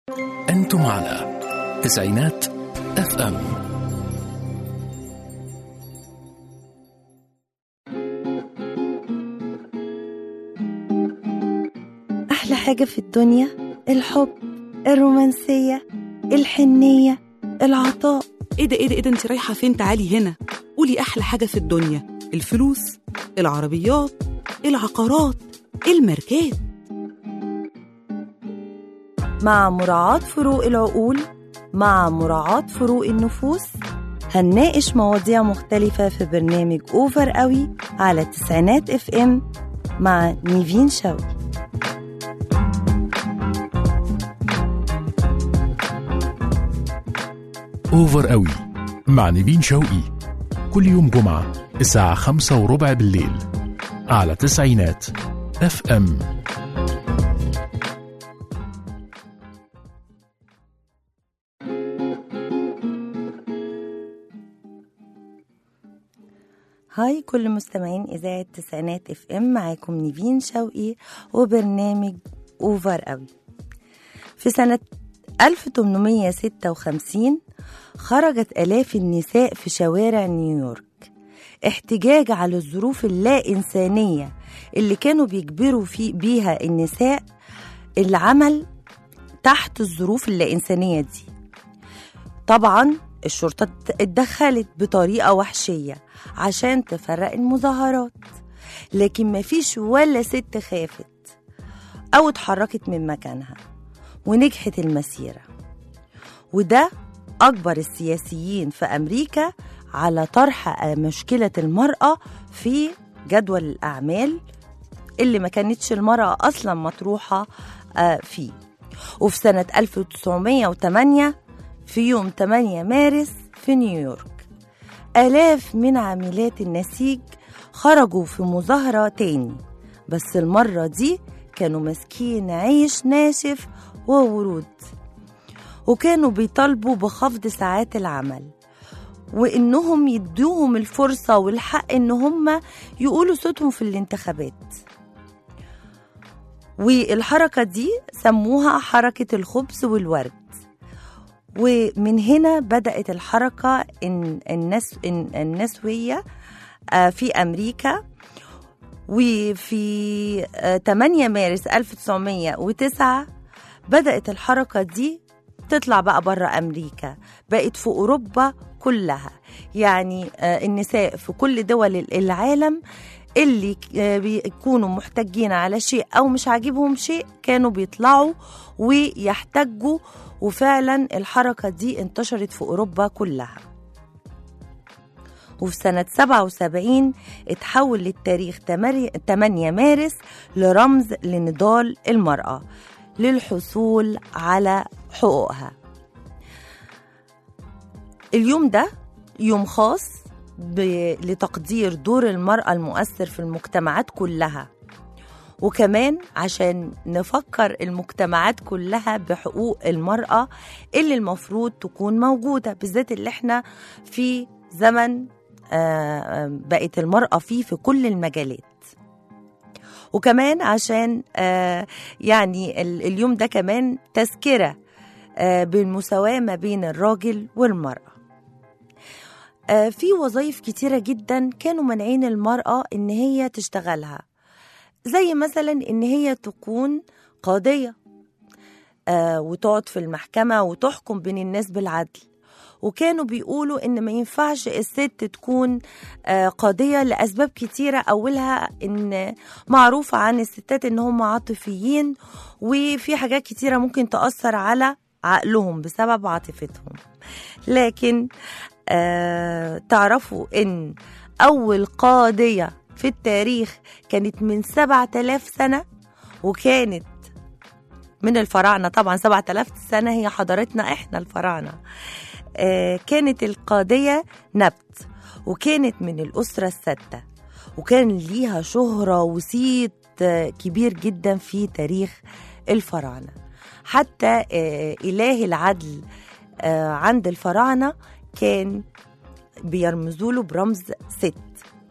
أنتم على تسعينات اف ام أحلى حاجة في الدنيا الحب الرومانسية الحنية العطاء ايه ده ايه ده ايه ده انت رايحه فين تعالي هنا قولي احلى حاجه في الدنيا الفلوس العربيات العقارات الماركات مع مراعاة فروق العقول مع مراعاة فروق النفوس هنناقش مواضيع مختلفة في برنامج أوفر قوي على تسعينات اف ام مع نيفين شوقي اوفر قوي مع نيفين شوقي كل يوم جمعة الساعة خمسة وربع بالليل على تسعينات اف ام هاي كل مستمعين إذاعة تسعينات اف ام معاكم نيفين شوقي وبرنامج أوفر قوي في سنة 1856 خرجت آلاف النساء في شوارع نيويورك احتجاج على الظروف اللا إنسانية اللي كانوا بيجبروا في بيها النساء العمل تحت الظروف اللا إنسانية دي طبعا الشرطة اتدخلت بطريقة وحشية عشان تفرق المظاهرات لكن مفيش ولا ست خافت أو اتحركت من مكانها ونجحت المسيرة وده أكبر السياسيين في أمريكا على طرح مشكلة المرأة في جدول الأعمال اللي ما كانتش المرأة أصلا مطروحة آه، فيه وفي سنة 1908 في يوم 8 مارس في نيويورك آلاف من عاملات النسيج خرجوا في مظاهرة تاني بس المرة دي كانوا ماسكين عيش ناشف وورود وكانوا بيطالبوا بخفض ساعات العمل وإنهم يدوهم الفرصة والحق إن هم يقولوا صوتهم في الانتخابات والحركة دي سموها حركة الخبز والورد ومن هنا بدأت الحركة إن النس إن النسوية آه، في أمريكا وفي آه، 8 مارس 1909 بدأت الحركة دي تطلع بقى بره أمريكا بقت في أوروبا كلها يعني آه، النساء في كل دول العالم اللي آه، بيكونوا محتجين على شيء أو مش عاجبهم شيء كانوا بيطلعوا ويحتجوا وفعلا الحركة دي انتشرت في أوروبا كلها وفي سنة 77 اتحول للتاريخ 8 مارس لرمز لنضال المرأة للحصول على حقوقها اليوم ده يوم خاص ب- لتقدير دور المرأة المؤثر في المجتمعات كلها وكمان عشان نفكر المجتمعات كلها بحقوق المرأة اللي المفروض تكون موجودة بالذات اللي احنا في زمن آه، آه، بقت المرأة فيه في كل المجالات وكمان عشان آه، يعني ال- اليوم ده كمان تذكرة آه، بالمساواة ما بين الراجل والمرأة آه، في وظائف كتيرة جدا كانوا مانعين المرأة إن هي تشتغلها زي مثلا إن هي تكون قاضية آه، وتقعد في المحكمة وتحكم بين الناس بالعدل وكانوا بيقولوا ان ما ينفعش الست تكون آه، قاضيه لاسباب كتيره اولها ان معروفه عن الستات ان هم عاطفيين وفي حاجات كتيره ممكن تاثر على عقلهم بسبب عاطفتهم لكن آه تعرفوا ان اول قاضيه في التاريخ كانت من 7000 سنه وكانت من الفراعنه طبعا 7000 سنه هي حضارتنا احنا الفراعنه آه، كانت القاضية نبت وكانت من الأسرة الستة وكان ليها شهرة وصيت آه، كبير جدا في تاريخ الفراعنة حتى آه، إله العدل آه، عند الفراعنة كان بيرمزوا له برمز ست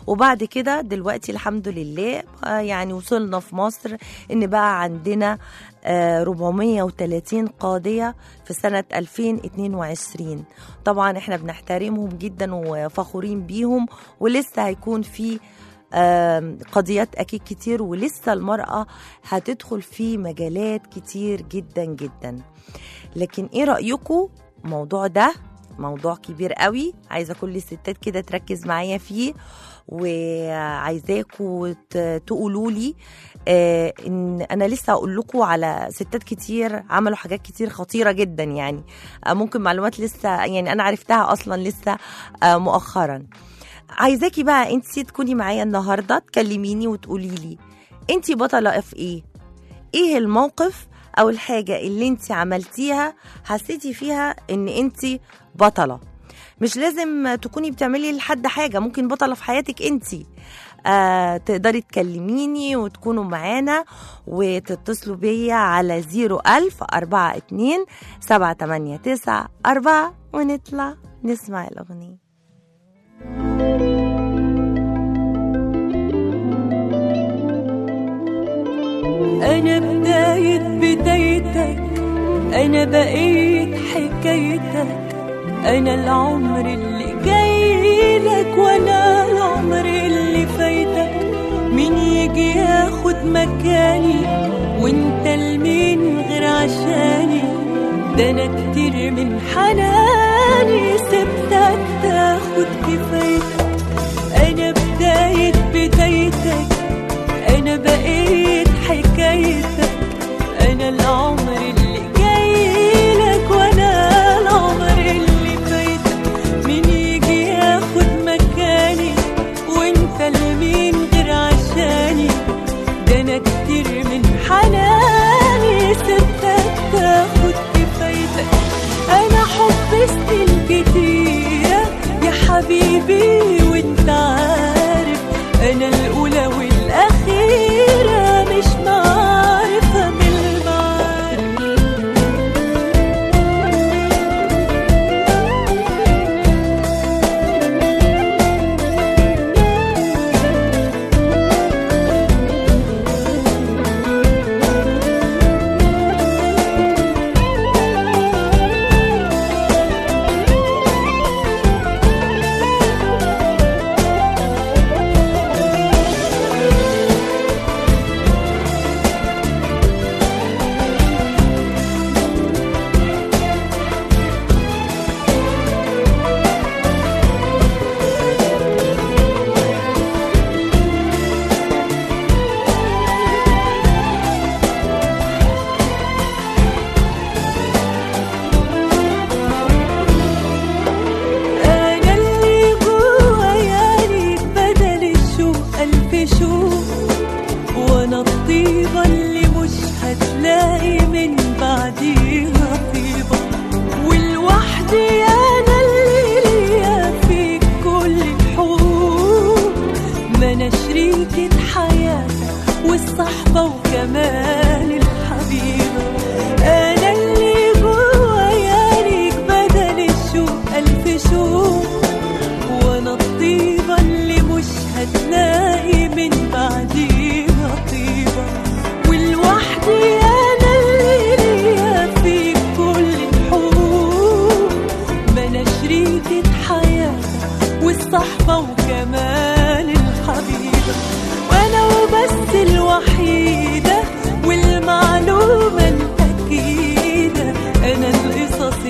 وبعد كده دلوقتي الحمد لله آه، يعني وصلنا في مصر ان بقى عندنا آه، 430 قاضية في سنة 2022 طبعا احنا بنحترمهم جدا وفخورين بيهم ولسه هيكون في آم، قضيات أكيد كتير ولسه المرأة هتدخل في مجالات كتير جدا جدا لكن ايه رأيكم موضوع ده موضوع كبير قوي عايزة كل الستات كده تركز معايا فيه وعايزاكم تقولوا لي آه ان انا لسه هقول لكم على ستات كتير عملوا حاجات كتير خطيره جدا يعني آه ممكن معلومات لسه يعني انا عرفتها اصلا لسه آه مؤخرا عايزاكي بقى انت تكوني معايا النهارده تكلميني وتقولي لي انت بطله في ايه ايه الموقف او الحاجه اللي انت عملتيها حسيتي فيها ان انت بطله مش لازم تكوني بتعملي لحد حاجه ممكن بطله في حياتك انت آه تقدري تكلميني وتكونوا معانا وتتصلوا بيا على 01000 42 789 4 ونطلع نسمع الأغنية أنا بداية بدايتك أنا بقيت حكايتك أنا العمر اللي جاي لك وأنا العمر اللي فايتك مين يجي ياخد مكاني وانت لمين غير عشاني ده أنا كتير من حناني سبتك تاخد كفايتك أنا بداية بدايتك أنا بقيت حكايتك أنا العمر اللي جاي لك وأنا العمر اللي فايتك مين يجي ياخد مكاني وأنت لمين غير عشاني ده أنا كتير من حناني سبتك تاخد كفايتك أنا حب سنين كتيرة يا حبيبي وأنت عارف أنا الأولى والأخيرة مش معرفة من المعارف أنا اللي جوايا ليك بدل الشوق ألف شوق وأنا الطيبة اللي مش هتلاقي من بعديها طيبة والوحدي أنا اللي ليا فيك كل الحقوق ما أنا شريكة حياتك والصحبة وكمان الحبيبة أنا اللي جوايا ليك بدل الشوق ألف شوق وأنا الطيبة اللي مش هتلاقي من بعديها طيبة والوحدي أنا اللي ليا فيك كل الحقوق ما أنا شريكة حياتك والصحبة وكمان الحبيبة وأنا وبس الوحيدة والمعلومة الأكيدة أنا القصص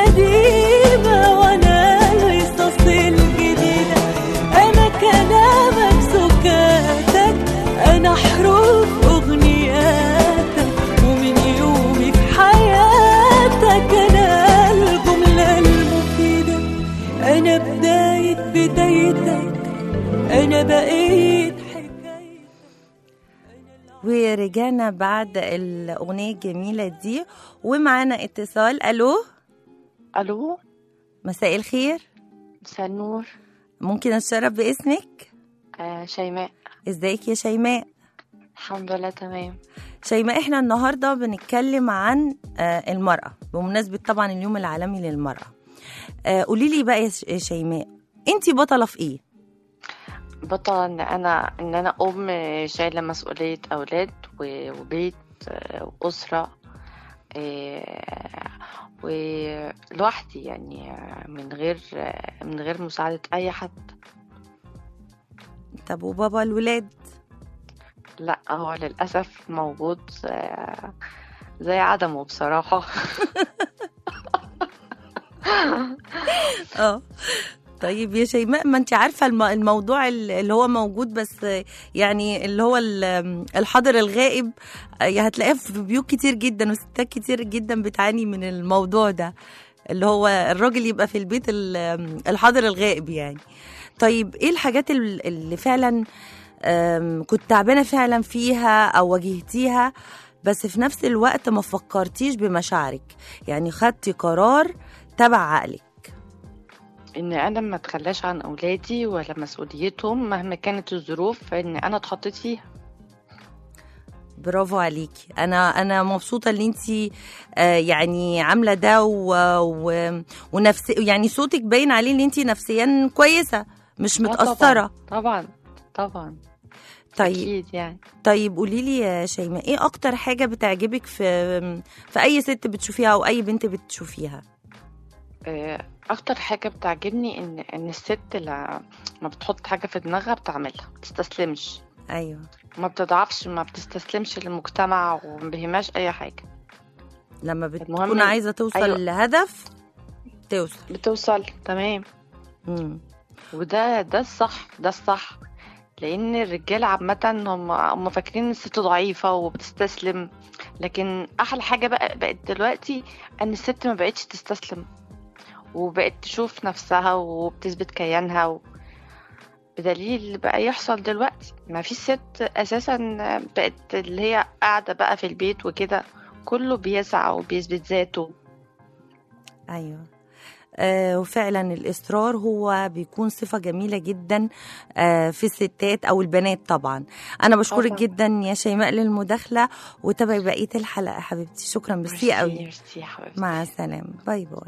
القديمة وأنا القصص الجديدة أنا كلامك سكاتك أنا حروف أغنياتك ومن يومي في حياتك أنا الجملة المفيدة أنا بداية بدايتك أنا بقيت حكايتك ورجعنا بعد الأغنية الجميلة دي ومعانا اتصال ألو الو مساء الخير مساء النور ممكن أتشرف باسمك آه شيماء ازيك يا شيماء الحمد لله تمام شيماء احنا النهارده بنتكلم عن آه، المرأة بمناسبة طبعا اليوم العالمي للمرأة آه، قولي لي بقى يا ش- يا شيماء انت بطلة في ايه؟ بطلة ان انا ان انا ام شايلة مسؤولية اولاد و- وبيت آه، واسرة آه، ولوحدي يعني آه، من غير آه، من غير مساعدة اي حد طب وبابا الولاد لا هو للأسف موجود آه، زي عدمه بصراحة اه طيب يا شيماء ما انت عارفه الم- الموضوع ال- اللي هو موجود بس يعني اللي هو ال- الحاضر الغائب آه، هتلاقيه في بيوت كتير جدا وستات كتير جدا بتعاني من الموضوع ده اللي هو الراجل يبقى في البيت ال- الحاضر الغائب يعني طيب ايه الحاجات ال- اللي فعلا آم، كنت تعبانه فعلا فيها او واجهتيها بس في نفس الوقت ما فكرتيش بمشاعرك يعني خدتي قرار تبع عقلك ان انا ما اتخلاش عن اولادي ولا مسؤوليتهم مهما كانت الظروف ان انا اتحطيت فيها برافو عليكي انا انا مبسوطه ان انت يعني عامله ده و... و... ونفس يعني صوتك باين عليه ان انت نفسيا كويسه مش آه متاثره طبعا طبعا طيب اكيد يعني طيب قولي لي يا شيماء ايه اكتر حاجه بتعجبك في في اي ست بتشوفيها او اي بنت بتشوفيها آه، اكتر حاجه بتعجبني ان ان الست لا ما بتحط حاجه في دماغها بتعملها ما بتستسلمش ايوه ما بتضعفش ما بتستسلمش للمجتمع وما بيهمهاش اي حاجه لما المهم بتكون عايزه توصل أيوة. لهدف توصل بتوصل تمام مم. وده ده الصح ده الصح لان الرجاله عامه هم هم فاكرين ان الست ضعيفه وبتستسلم لكن احلى حاجه بقى بقت دلوقتي ان الست ما بقتش تستسلم وبقت تشوف نفسها وبتثبت كيانها و... بدليل اللي بقى يحصل دلوقتي ما في ست اساسا بقت اللي هي قاعده بقى في البيت وكده كله بيسعى وبيثبت ذاته ايوه آه وفعلا الاصرار هو بيكون صفه جميله جدا آه في الستات او البنات طبعا انا بشكرك طبعاً. جدا يا شيماء للمداخله وتابعي بقيه الحلقه حبيبتي شكرا ميرسي قوي ميرسي يا حبيبتي مع السلامه باي باي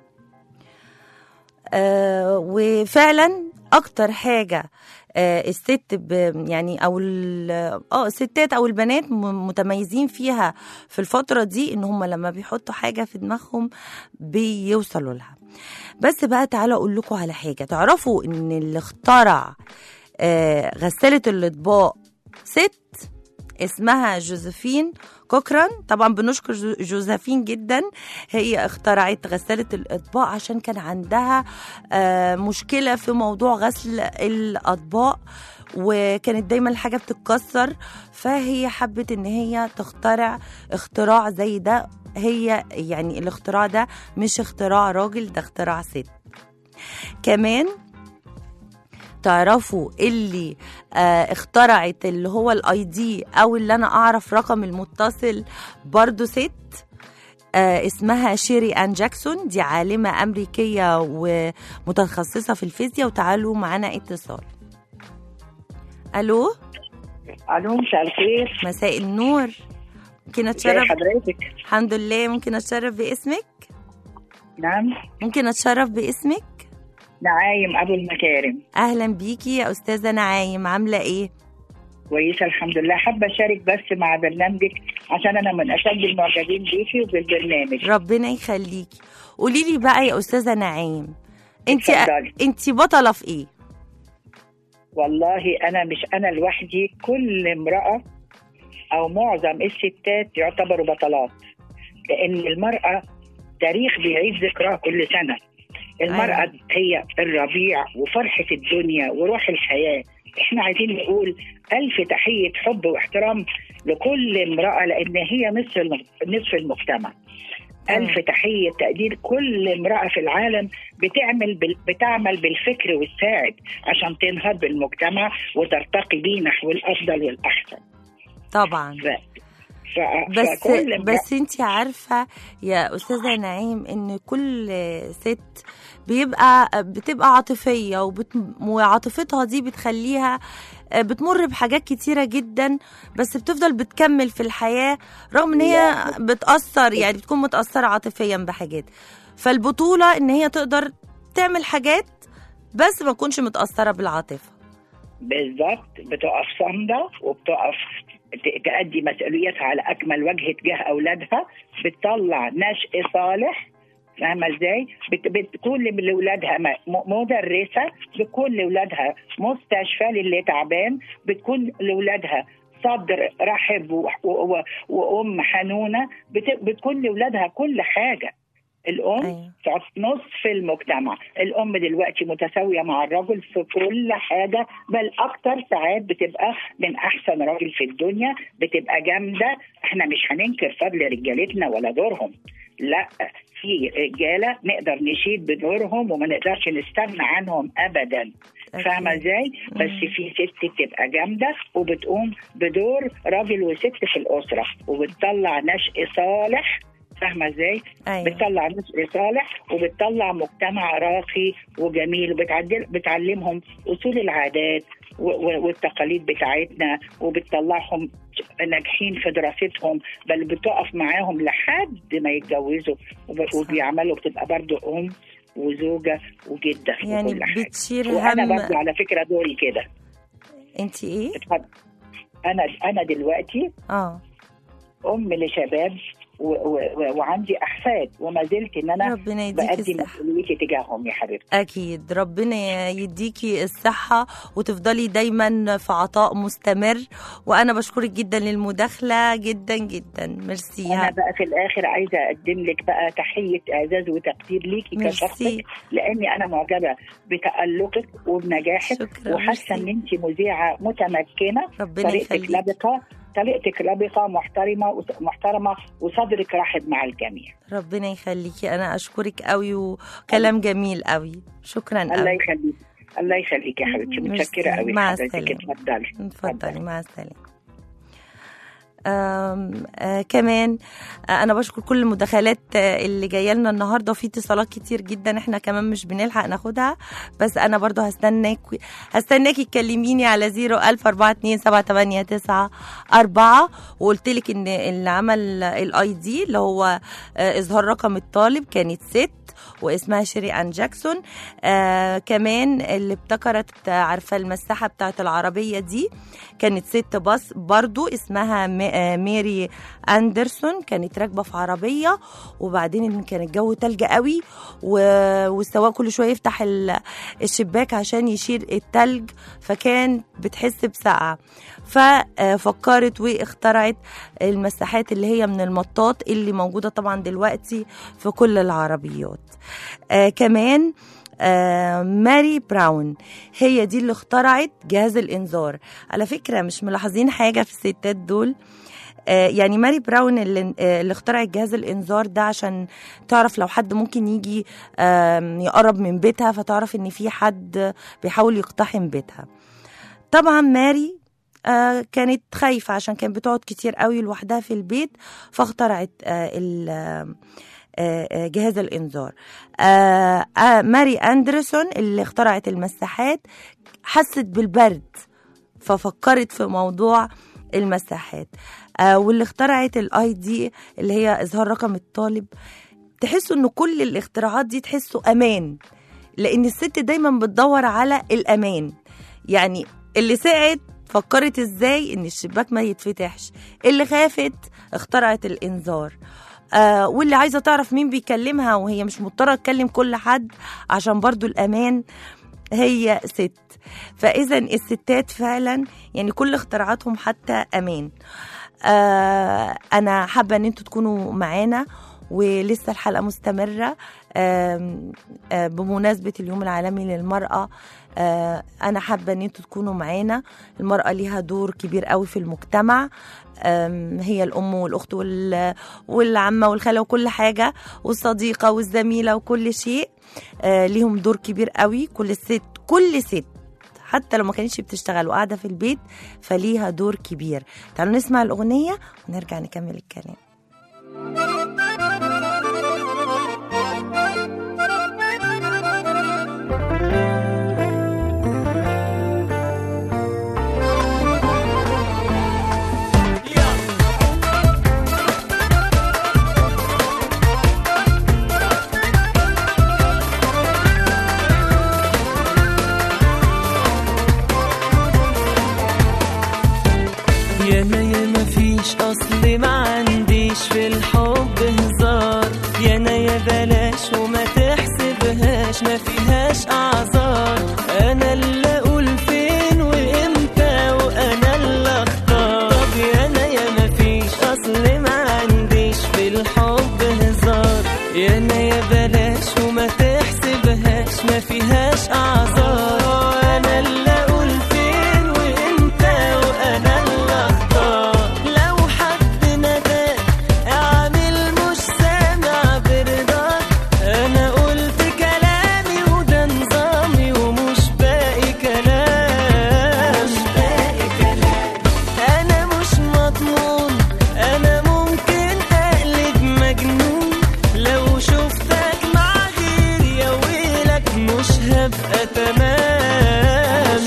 آه وفعلا اكتر حاجه آه الست ب يعني او ال- اه الستات او البنات م- متميزين فيها في الفتره دي ان هم لما بيحطوا حاجه في دماغهم بيوصلوا لها بس بقى تعالوا اقول لكم على حاجه تعرفوا ان اللي اخترع آه غساله الاطباق ست اسمها جوزفين كوكران طبعا بنشكر جو- جوزفين جدا هي اخترعت غسالة الأطباق عشان كان عندها آه، مشكلة في موضوع غسل الأطباق وكانت دايما الحاجة بتتكسر فهي حبت ان هي تخترع اختراع زي ده هي يعني الاختراع ده مش اختراع راجل ده اختراع ست كمان تعرفوا اللي آه اخترعت اللي هو الاي دي او اللي انا اعرف رقم المتصل برضو ست آه اسمها شيري ان جاكسون دي عالمه امريكيه ومتخصصه في الفيزياء وتعالوا معانا اتصال الو الو مساء الخير مساء النور ممكن ازي اتشرف حضرتك الحمد لله ممكن اتشرف باسمك نعم ممكن اتشرف باسمك نعايم ابو المكارم اهلا بيكي يا استاذه نعايم عامله ايه كويسه الحمد لله حابه اشارك بس مع برنامجك عشان انا من اشد المعجبين بيكي وبالبرنامج ربنا يخليكي قولي لي بقى يا استاذه نعيم انت اتفضلي. انت بطله في ايه والله انا مش انا لوحدي كل امراه او معظم الستات يعتبروا بطلات لان المراه تاريخ بيعيد ذكرها كل سنه المراه أيوة. هي الربيع وفرحه الدنيا وروح الحياه احنا عايزين نقول الف تحيه حب واحترام لكل امراه لان هي نصف الم- نصف المجتمع ألف تحية تقدير كل امرأة في العالم بتعمل بال... بتعمل بالفكر والساعد عشان تنهض بالمجتمع وترتقي بيه نحو الأفضل والأحسن طبعا ف... ف... بس فكل امرأة- بس انت عارفه يا استاذه نعيم ان كل ست بيبقى بتبقى عاطفيه وبت... وعاطفتها دي بتخليها بتمر بحاجات كتيرة جدا بس بتفضل بتكمل في الحياة رغم ان هي بتأثر يعني بتكون متأثرة عاطفيا بحاجات فالبطولة ان هي تقدر تعمل حاجات بس ما تكونش متأثرة بالعاطفة بالظبط بتقف صامده وبتقف ت- تأدي مسؤوليتها على اكمل وجه تجاه اولادها بتطلع نشء صالح فاهمه ازاي؟ بت- بتكون لاولادها م- م- مدرسه بتكون لاولادها مستشفى للي تعبان بتكون لاولادها صدر رحب و- و- و- وام حنونه بت- بتكون لاولادها كل حاجه الام أيوة. تعط نصف المجتمع الام دلوقتي متساويه مع الرجل في كل حاجه بل اكتر ساعات بتبقى من احسن راجل في الدنيا بتبقى جامده احنا مش هننكر فضل رجالتنا ولا دورهم لا في رجاله نقدر نشيد بدورهم وما نقدرش نستغنى عنهم ابدا فاهمه أكيد. ازاي؟ بس في ست بتبقى جامده وبتقوم بدور راجل وست في الاسره وبتطلع نشء صالح فاهمه ازاي؟ أيوة. بتطلع نشء صالح وبتطلع مجتمع راقي وجميل وبتعدل بتعلمهم اصول العادات و- و- والتقاليد بتاعتنا وبتطلعهم ناجحين في دراستهم بل بتقف معاهم لحد ما يتجوزوا وب- صح. وبيعملوا بتبقى برضو ام وزوجه وجده يعني وكل حاجه بتشير وانا هم برضو على فكره دوري كده انت ايه اتفضل انا انا دلوقتي اه ام لشباب و و و وعندي احفاد وما زلت ان انا ربنا يديكي بأدي الصحة مسؤوليتي تجاههم يا حبيبتي أكيد ربنا يديكي الصحة وتفضلي دايما في عطاء مستمر وأنا بشكرك جدا للمداخلة جدا جدا ميرسي انا بقى في الاخر عايزه اقدم لك بقى تحيه اعزاز وتقدير ليكي ميرسي. كشخصك لاني انا معجبه بتالقك وبنجاحك شكرا وحاسه ان ميرسي. انت مذيعه متمكنه ربنا طريقتك يخليك لبقه طريقتك لبقه محترمه وس- محترمه وصدرك رحب مع الجميع ربنا يخليكي أنا أشكرك قوي وكلام جميل قوي شكرا الله قوي يخليك الله يخليك يا حبيبتي ميرسي. متشكره قوي مع حضرتك السلامة. اتفضلي اتفضلي مع السلامة آم، آه كمان آه انا بشكر كل المداخلات آه اللي جايه لنا النهارده وفي اتصالات كتير جدا احنا كمان مش بنلحق ناخدها بس انا برضو هستناك هستناكي تكلميني على 01042 وقلت لك ان اللي عمل الاي دي اللي هو آه اظهار رقم الطالب كانت ست واسمها شيري ان جاكسون آه كمان اللي ابتكرت آه، عارفه المساحه بتاعت العربيه دي كانت ست باص برضو اسمها م- آه، ميري اندرسون كانت راكبه في عربيه وبعدين كان الجو تلج قوي و- والسواق كل شويه يفتح ال- الشباك عشان يشيل التلج فكان بتحس بسقعه ففكرت واخترعت المساحات اللي هي من المطاط اللي موجوده طبعا دلوقتي في كل العربيات آه كمان آه ماري براون هي دي اللي اخترعت جهاز الانذار على فكره مش ملاحظين حاجه في الستات دول آه، يعني ماري براون اللي, آه، اللي اخترعت جهاز الانذار ده عشان تعرف لو حد ممكن يجي آم، يقرب من بيتها فتعرف ان في حد بيحاول يقتحم بيتها طبعا ماري آه كانت خايفة عشان كانت بتقعد كتير قوي لوحدها في البيت فاخترعت آه ال- آه، آه، جهاز الانذار آه آه ماري اندرسون اللي اخترعت المساحات حست بالبرد ففكرت في موضوع المساحات آه واللي اخترعت الاي دي اللي هي اظهار رقم الطالب تحسوا ان كل الاختراعات دي تحسوا امان لان الست دايما بتدور على الامان يعني اللي سعت فكرت ازاي ان الشباك ما يتفتحش اللي خافت اخترعت الانذار آه واللي عايزه تعرف مين بيكلمها وهي مش مضطره تكلم كل حد عشان برضو الامان هي ست فاذا الستات فعلا يعني كل اختراعاتهم حتى امان آه انا حابه ان انتوا تكونوا معانا ولسه الحلقه مستمره آم، آه بمناسبه اليوم العالمي للمراه آه انا حابه ان انتوا تكونوا معانا المراه ليها دور كبير قوي في المجتمع آم، هي الام والاخت وال- والعمه والخاله وكل حاجه والصديقه والزميله وكل شيء آه ليهم دور كبير قوي كل ست كل ست حتى لو ما كانتش بتشتغل وقاعده في البيت فليها دور كبير تعالوا نسمع الاغنيه ونرجع نكمل الكلام يا يا انا يا بلاش وما تحسبهاش ما فيهاش اعذار انا اللي اقول فين وانت وانا اللي اختار لو حد نداك اعمل مش سامع برضاك انا قلت كلامي وده نظامي ومش باقي كلام مش باقي كلام انا مش مضمون انا ممكن اقلب مجنون لو شفتك مع غيري يا ويلك مش هبقى تمام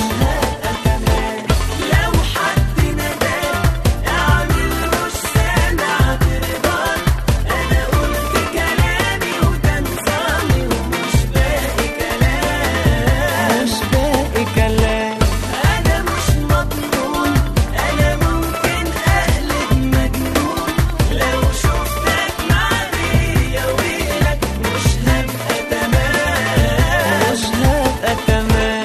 لو حد نداك اعمل مش سامع برضاك انا قلت كلامي وده نظامي ومش باقي كلام مش باقي كلام انا مش مضمون انا ممكن اقلب مجنون لو شفتك مع غيري يا ويلك مش هبقى تمام مش هبقى تمام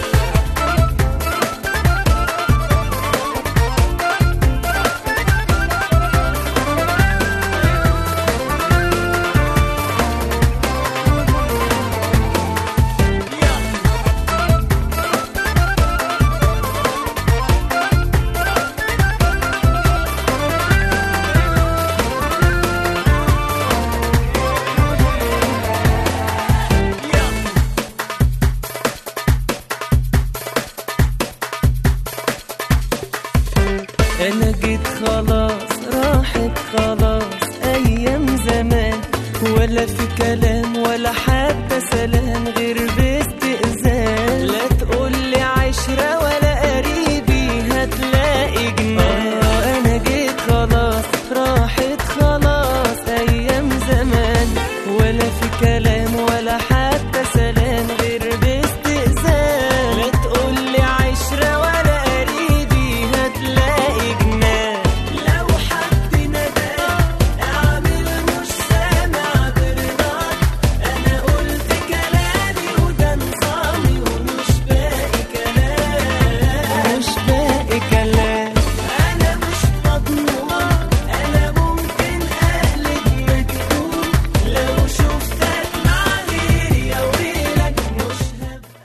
انا جيت خلاص راحت خلاص ايام زمان ولا في كلام ولا حتى سلام غير باستئذان لا تقولي عشرة ولا قريبي هتلاقي جنان آه انا جيت خلاص راحت خلاص ايام زمان ولا في كلام ولا حتى سلام غير باستئذان لا تقولي عشرة ولا قريبي هتلاقي جنان لو حد نداك اعمل مش سامع برضاك انا قلت كلامي وده نظامي ومش باقي كلام مش باقي كلام انا مش مضمون انا ممكن اقلب مجنون لو شفتك مع غيري يا ويلك مش هبقى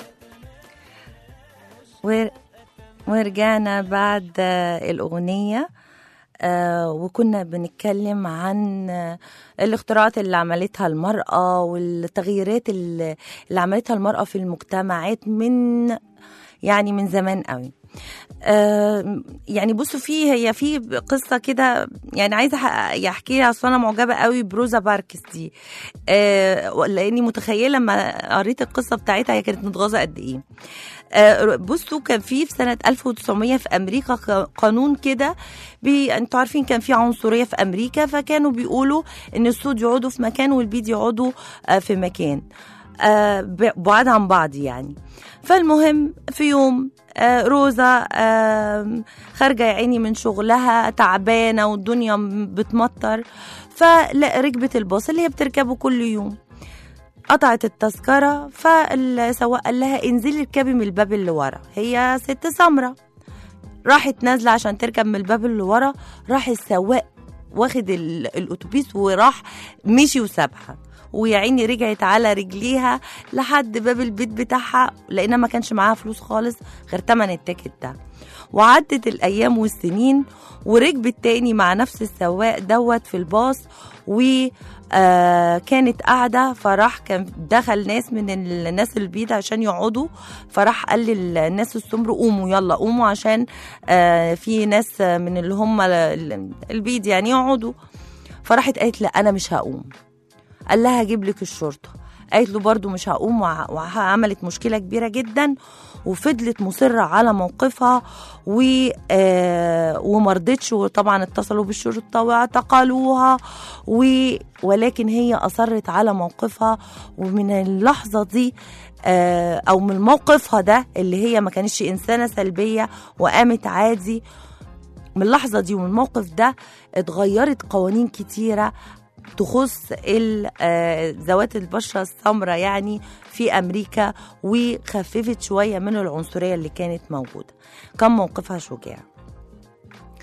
ور... ورجعنا بعد آه، الأغنية آه وكنا بنتكلم عن آه، الاختراعات اللي عملتها المرأة والتغييرات اللي اللي عملتها المرأة في المجتمعات من يعني من زمان قوي آه يعني بصوا في هي في قصه كده يعني عايزه أح- يحكي اصل انا معجبه قوي بروزا باركس دي آه لاني متخيله لما قريت القصه بتاعتها هي كانت متغاظه قد ايه آه، بصوا كان في في سنة 1900 في أمريكا ق- قانون كده بي... انتوا عارفين كان في عنصرية في أمريكا فكانوا بيقولوا إن السود يقعدوا في مكان والبيض يقعدوا آه، في مكان آه، ب- بعاد عن بعض يعني فالمهم في يوم آه، روزا آم، خارجة يا عيني من شغلها تعبانة والدنيا م- بتمطر فركبت الباص اللي هي بتركبه كل يوم قطعت التذكرة فالسواق قال لها انزلي اركبي من الباب اللي ورا هي ست سمرة راحت نازلة عشان تركب من الباب اللي ورا راح السواق واخد ال- الاتوبيس وراح مشي وسابها ويا عيني رجعت على رجليها لحد باب البيت بتاعها لانها ما كانش معاها فلوس خالص غير تمن التيكت ده وعدت الايام والسنين وركبت تاني مع نفس السواق دوت في الباص و آه كانت قاعدة فراح كان دخل ناس من الناس البيض عشان يقعدوا فراح قال للناس السمر قوموا يلا قوموا عشان آه في ناس من اللي هم ال- البيض يعني يقعدوا فراحت قالت لا أنا مش هقوم قال لها هجيب لك الشرطة قالت له برضو مش هقوم وع- وعملت مشكلة كبيرة جدا وفضلت مصرة على موقفها و آه ومرضتش وطبعا اتصلوا بالشرطة واعتقلوها و ولكن هي أصرت على موقفها ومن اللحظة دي آه أو من موقفها ده اللي هي ما كانتش إنسانة سلبية وقامت عادي من اللحظة دي ومن الموقف ده اتغيرت قوانين كتيرة تخص ال- آه، ذوات البشرة السمراء يعني في أمريكا وخففت شوية من العنصرية اللي كانت موجودة كان موقفها شجاع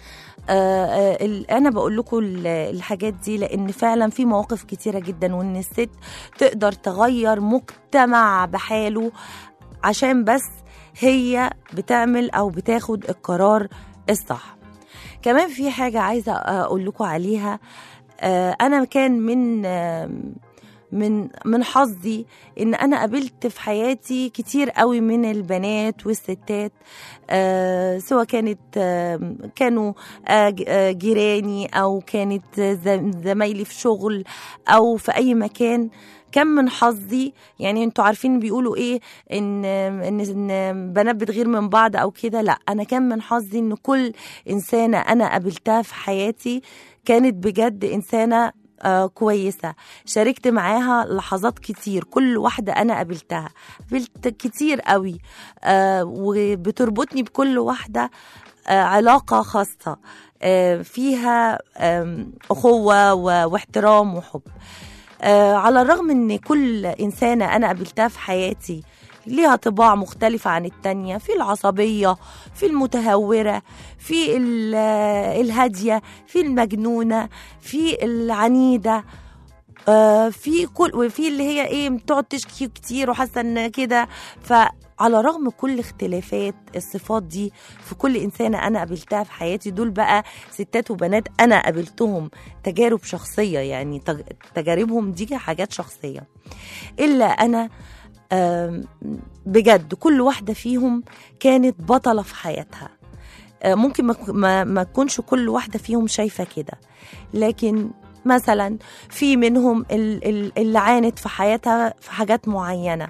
آه، آه، ال- انا بقول لكم ال- الحاجات دي لان فعلا في مواقف كتيره جدا وان الست تقدر تغير مجتمع بحاله عشان بس هي بتعمل او بتاخد القرار الصح كمان في حاجه عايزه اقول لكم عليها آه، انا كان من آم، من من حظي ان انا قابلت في حياتي كتير قوي من البنات والستات آه سواء كانت آه كانوا آه ج- آه، جيراني او كانت ز- زمايلي في شغل او في اي مكان كان من حظي يعني انتوا عارفين بيقولوا ايه ان ان ان بنات بتغير من بعض او كده لا انا كان من حظي ان كل انسانه انا قابلتها في حياتي كانت بجد انسانه آه كويسة شاركت معاها لحظات كتير كل واحدة أنا قابلتها قابلت كتير قوي آه وبتربطني بكل واحدة آه علاقة خاصة آه فيها آم، أخوة و- واحترام وحب آه على الرغم ان كل انسانه انا قابلتها في حياتي ليها طباع مختلفة عن التانية في العصبية في المتهورة في ال- آه، الهادية في المجنونة في العنيدة آه، في كل وفي اللي هي ايه بتقعد تشكي كتير وحاسه ان كده فعلى رغم كل اختلافات الصفات دي في كل انسانه انا قابلتها في حياتي دول بقى ستات وبنات انا قابلتهم تجارب شخصيه يعني تج- تجاربهم دي حاجات شخصيه الا انا آم، بجد كل واحده فيهم كانت بطله في حياتها آه، ممكن ما- ما ما تكونش كل واحده فيهم شايفه كده لكن مثلا في منهم ال- ال- اللي عانت في حياتها في حاجات معينه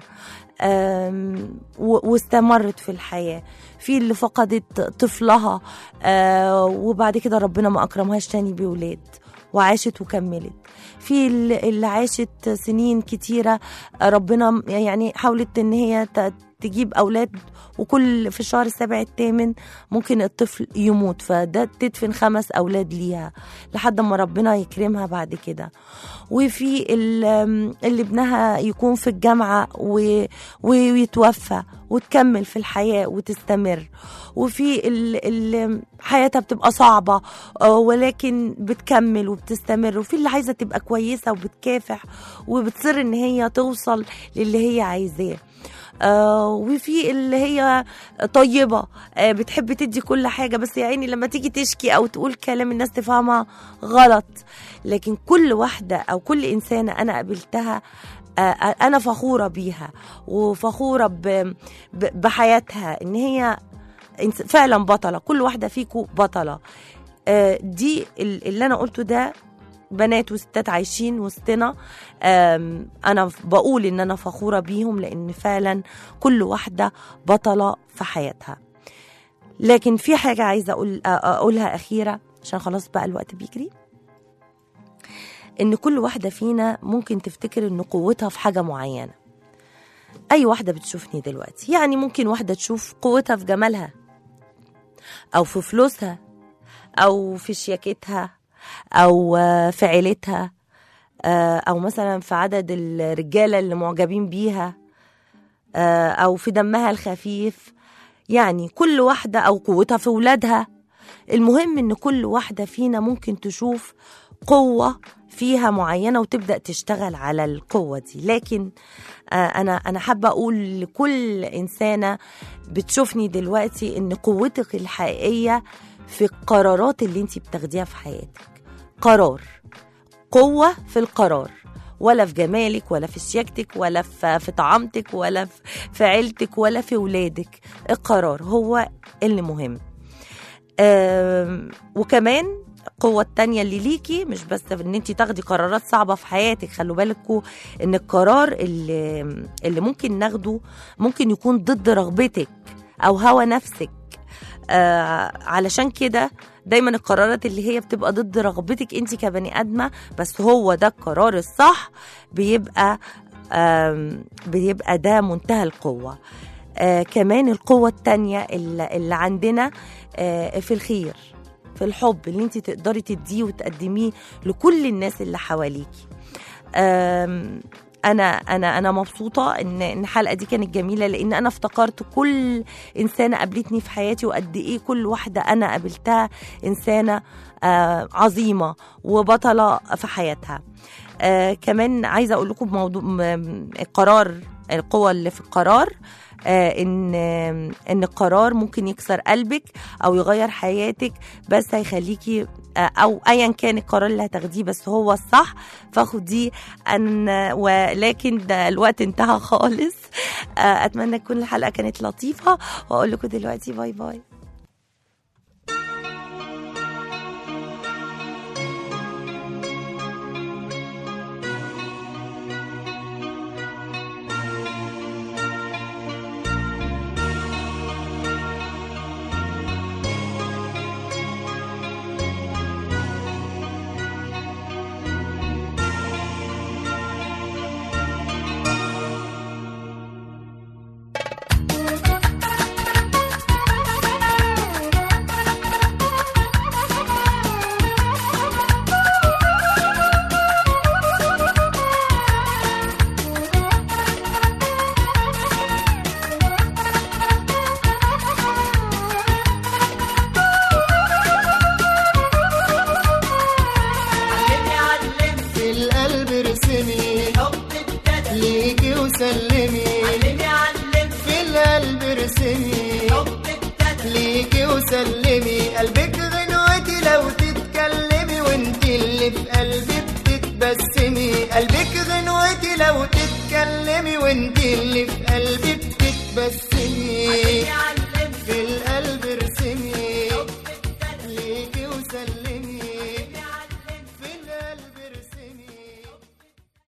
آم، و- واستمرت في الحياه في اللي فقدت طفلها آه، وبعد كده ربنا ما اكرمهاش تاني بولاد وعاشت وكملت في اللي اللي عاشت سنين كتيره آه، ربنا يعني حاولت ان هي ت- تجيب اولاد وكل في الشهر السابع الثامن ممكن الطفل يموت فده تدفن خمس اولاد ليها لحد ما ربنا يكرمها بعد كده وفي ال- اللي ابنها يكون في الجامعه و- ويتوفى وتكمل في الحياه وتستمر وفي ال- اللي حياتها بتبقى صعبه آه، ولكن بتكمل وبتستمر وفي اللي عايزه تبقى كويسه وبتكافح وبتصر ان هي توصل للي هي عايزاه آه وفي اللي هي طيبة آه بتحب تدي كل حاجة بس يا عيني لما تيجي تشكي أو تقول كلام الناس تفهمها غلط لكن كل واحدة أو كل إنسانة أنا قابلتها آه أنا فخورة بيها وفخورة ب- ب- بحياتها إن هي إنس- فعلا بطلة كل واحدة فيكم بطلة آه دي ال- اللي أنا قلته ده بنات وستات عايشين وسطنا آم، انا بقول ان انا فخوره بيهم لان فعلا كل واحده بطله في حياتها لكن في حاجه عايزه اقول اقولها اخيره عشان خلاص بقى الوقت بيجري ان كل واحده فينا ممكن تفتكر ان قوتها في حاجه معينه اي واحده بتشوفني دلوقتي يعني ممكن واحده تشوف قوتها في جمالها او في فلوسها او في شياكتها او آه، في عيلتها آه، او مثلا في عدد الرجاله اللي معجبين بيها آه، او في دمها الخفيف يعني كل واحده او قوتها في ولادها المهم ان كل واحده فينا ممكن تشوف قوه فيها معينه وتبدا تشتغل على القوه دي لكن آه، انا انا حابه اقول لكل انسانه بتشوفني دلوقتي ان قوتك الحقيقيه في القرارات اللي انت بتاخديها في حياتك قرار قوة في القرار ولا في جمالك ولا في شياكتك ولا في, في طعامتك ولا في, في عيلتك ولا في ولادك القرار هو اللي مهم آم، وكمان القوة التانية اللي ليكي مش بس ان انت تاخدي قرارات صعبة في حياتك خلوا بالكوا ان القرار اللي, اللي ممكن ناخده ممكن يكون ضد رغبتك او هوى نفسك آه علشان كده دايما القرارات اللي هي بتبقى ضد رغبتك انت كبني ادمه بس هو ده القرار الصح بيبقى آم، بيبقى ده منتهى القوه آه كمان القوه التانية اللي, اللي عندنا آه في الخير في الحب اللي انت تقدري تديه وتقدميه لكل الناس اللي حواليكي آم، انا انا انا مبسوطه ان ان الحلقه دي كانت جميله لان انا افتكرت كل انسانه قابلتني في حياتي وقد ايه كل واحده انا قابلتها انسانه آه عظيمه وبطله في حياتها آه كمان عايزه اقول لكم بموضوع م- م- القرار القوة اللي في القرار آه ان آه ان القرار ممكن يكسر قلبك او يغير حياتك بس هيخليكي آه او ايا كان القرار اللي هتاخديه بس هو الصح فخديه ان ولكن ده الوقت انتهى خالص آه اتمنى تكون الحلقه كانت لطيفه واقول لكم دلوقتي باي باي في القلب ارسمي ليكي وسلمي في القلب ارسمي ليكي وسلمي قلبك غنوتي لو تتكلمي وانت اللي في قلبي بتتبسمي قلبك غنوتي لو تتكلمي وانت اللي في قلبي بتتبسمي في القلب